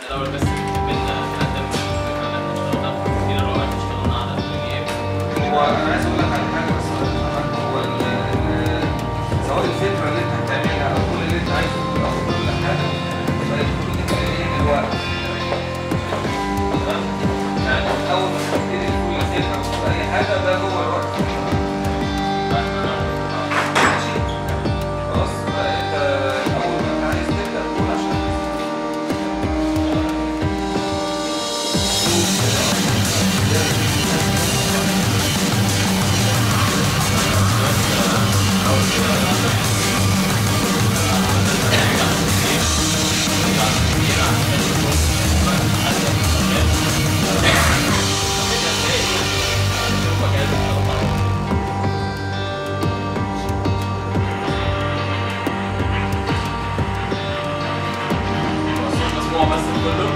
الاول بس بينا نقدم الفكره اللي احنا اشتغلناها في كتير اللي هو احنا اشتغلنا على الايام هو انا عايز اقول لك على حاجه بس هو ال- ال- سواء الفكره اللي انت هتعملها او كل اللي انت عايزه او كل حاجه بقت كل دي ايه دلوقتي تمام؟ يعني اول ما تبتدي كل فكره في اي حاجه ده هو الوقت ماشي خلاص فانت اول ما انت عايز تبدا تقول عشان المجموع بس كله